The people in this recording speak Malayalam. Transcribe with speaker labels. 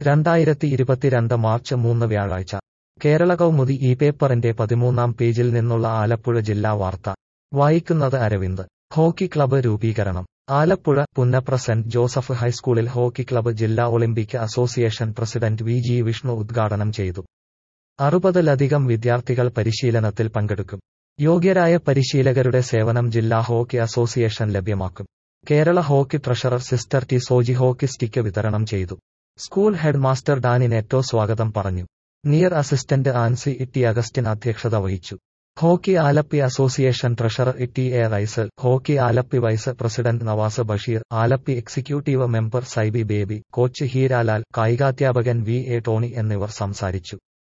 Speaker 1: രണ്ടായിരത്തി ഇരുപത്തിരണ്ട് മാർച്ച് മൂന്ന് വ്യാഴാഴ്ച കേരള കൗമുദി ഈ പേപ്പറിന്റെ പതിമൂന്നാം പേജിൽ നിന്നുള്ള ആലപ്പുഴ ജില്ലാ വാർത്ത വായിക്കുന്നത് അരവിന്ദ് ഹോക്കി ക്ലബ്ബ് രൂപീകരണം ആലപ്പുഴ പുന്നപ്ര സെന്റ് ജോസഫ് ഹൈസ്കൂളിൽ ഹോക്കി ക്ലബ്ബ് ജില്ലാ Olympic association president V G Vishnu ഉദ്ഘാടനം ചെയ്തു അറുപതിലധികം വിദ്യാർത്ഥികൾ പരിശീലനത്തിൽ പങ്കെടുക്കും യോഗ്യരായ പരിശീലകരുടെ സേവനം ജില്ലാ ഹോക്കി അസോസിയേഷൻ ലഭ്യമാക്കും Kerala hockey treasurer sister T Soji hockey stick വിതരണം ചെയ്തു school head master Dani Netto സ്വാഗതം പറഞ്ഞു നിയർ അസിസ്റ്റന്റ് ആൻസി ഇട്ടി അഗസ്റ്റിൻ അധ്യക്ഷത വഹിച്ചു hockey Alleppey association treasurer Itty A Raisal hockey Alleppey vice president Navas Basheer Alleppey executive member Saibi Baby coach Heeralal കായികാധ്യാപകൻ വി എ ടോണി എന്നിവർ സംസാരിച്ചു